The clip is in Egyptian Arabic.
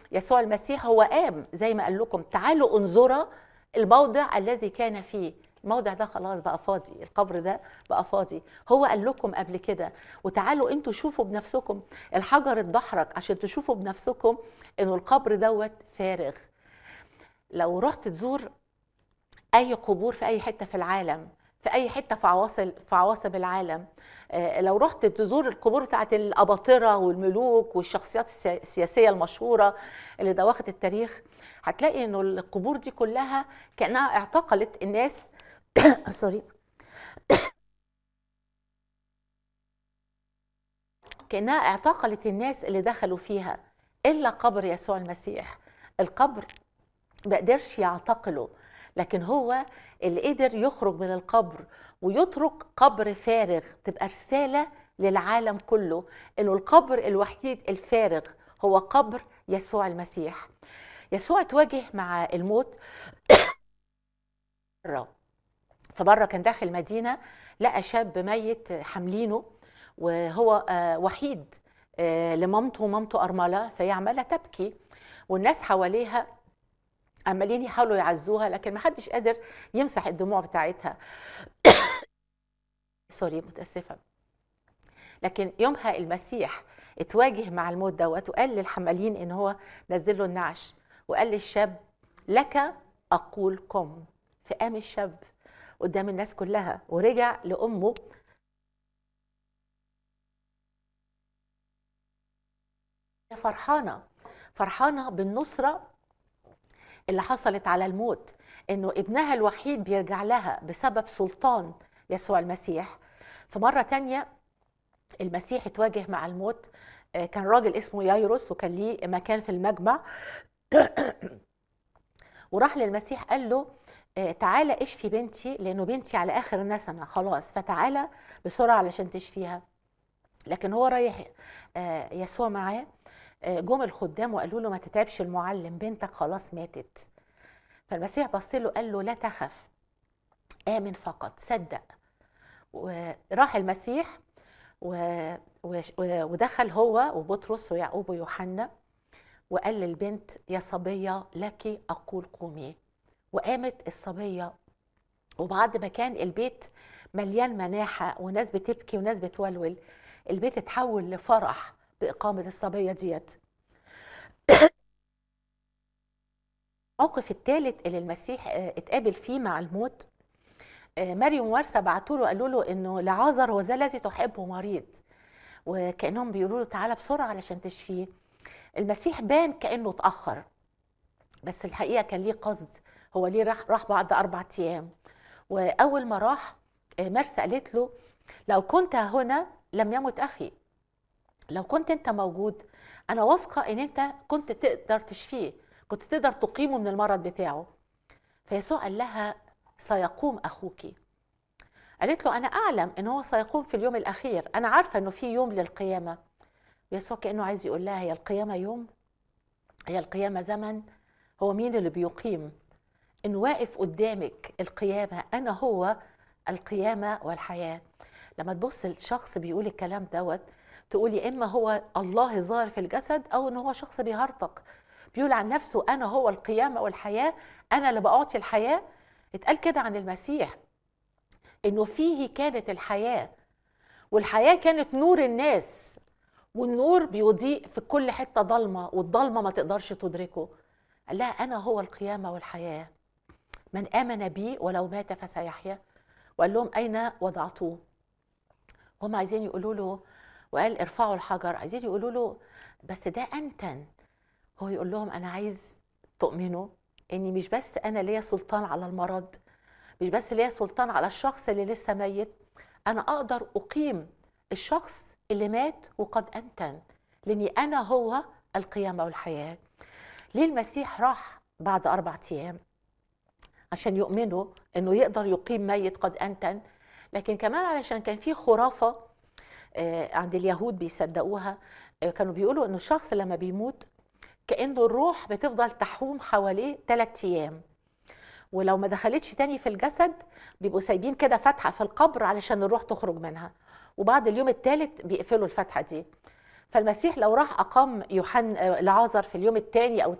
يسوع المسيح هو قام زي ما قال لكم تعالوا انظروا الموضع الذي كان فيه الموضع ده خلاص بقى فاضي القبر ده بقى فاضي هو قال لكم قبل كده وتعالوا انتوا شوفوا بنفسكم الحجر اتدحرج عشان تشوفوا بنفسكم انه القبر دوت فارغ لو رحت تزور اي قبور في اي حته في العالم في اي حته في عواصم في عواصم العالم آه، لو رحت تزور القبور بتاعت الاباطره والملوك والشخصيات السيا- السياسيه المشهوره اللي دوخت التاريخ هتلاقي انه القبور دي كلها كانها اعتقلت الناس سوري كانها اعتقلت الناس اللي دخلوا فيها الا قبر يسوع المسيح القبر ما قدرش يعتقله لكن هو اللي قدر يخرج من القبر ويترك قبر فارغ تبقى رسالة للعالم كله انه القبر الوحيد الفارغ هو قبر يسوع المسيح يسوع تواجه مع الموت مرة فمرة كان داخل المدينة لقى شاب ميت حاملينه وهو آه، وحيد آه، لمامته ومامته أرملة فهي عمالة تبكي والناس حواليها عمالين يحاولوا يعزوها لكن محدش قادر يمسح الدموع بتاعتها سوري متأسفة لكن يومها المسيح اتواجه مع الموت دوت وقال للحمالين ان هو نزل له النعش وقال للشاب لك اقول قم فقام الشاب قدام الناس كلها ورجع لامه فرحانه فرحانه بالنصره اللي حصلت على الموت انه ابنها الوحيد بيرجع لها بسبب سلطان يسوع المسيح في مرة تانية المسيح اتواجه مع الموت آه، كان راجل اسمه يايروس وكان ليه مكان في المجمع وراح للمسيح قال له آه، تعالى اشفي بنتي لانه بنتي على اخر النسمه خلاص فتعالى بسرعه علشان تشفيها لكن هو رايح آه، يسوع معاه آه، جم الخدام وقالوا له ما تتعبش المعلم بنتك خلاص ماتت فالمسيح بص له قال له لا تخف آمن فقط صدق وراح المسيح و... و... ودخل هو وبطرس ويعقوب ويوحنا وقال للبنت يا صبية لك أقول قومي وقامت الصبية وبعد ما كان البيت مليان مناحة وناس بتبكي وناس بتولول البيت اتحول لفرح بإقامة الصبية ديت الموقف الثالث اللي المسيح آه، اتقابل فيه مع الموت آه، مريم ومارسا بعتوا له قالوا له انه لعازر هو ذا الذي تحبه مريض وكانهم بيقولوا له تعالى بسرعه علشان تشفيه المسيح بان كانه اتاخر بس الحقيقه كان ليه قصد هو ليه راح راح بعد اربع ايام واول ما راح آه، مرسى قالت له لو كنت هنا لم يمت اخي لو كنت انت موجود انا واثقه ان انت كنت تقدر تشفيه كنت تقدر تقيمه من المرض بتاعه فيسوع قال لها سيقوم اخوك قالت له انا اعلم ان هو سيقوم في اليوم الاخير انا عارفه انه في يوم للقيامه يسوع كانه عايز يقول لها هي القيامه يوم هي القيامه زمن هو مين اللي بيقيم ان واقف قدامك القيامه انا هو القيامه والحياه لما تبص الشخص بيقول الكلام دوت تقول يا اما هو الله ظاهر في الجسد او ان هو شخص بيهرطق بيقول عن نفسه انا هو القيامه والحياه انا اللي بعطي الحياه اتقال كده عن المسيح انه فيه كانت الحياه والحياه كانت نور الناس والنور بيضيء في كل حته ضلمه والضلمه ما تقدرش تدركه قال لها انا هو القيامه والحياه من امن بي ولو مات فسيحيا وقال لهم اين وضعتوه هم عايزين يقولوا له وقال ارفعوا الحجر عايزين يقولوا له بس ده انتن هو يقول لهم انا عايز تؤمنوا اني مش بس انا ليا سلطان على المرض مش بس ليا سلطان على الشخص اللي لسه ميت انا اقدر اقيم الشخص اللي مات وقد انتن لاني انا هو القيامه والحياه ليه المسيح راح بعد اربع ايام عشان يؤمنوا انه يقدر يقيم ميت قد انتن لكن كمان علشان كان في خرافه آه، عند اليهود بيصدقوها آه، كانوا بيقولوا انه الشخص لما بيموت كانه الروح بتفضل تحوم حواليه ثلاث ايام ولو ما دخلتش تاني في الجسد بيبقوا سايبين كده فتحه في القبر علشان الروح تخرج منها وبعد اليوم الثالث بيقفلوا الفتحه دي فالمسيح لو راح اقام يوحنا آه، لعازر في اليوم الثاني او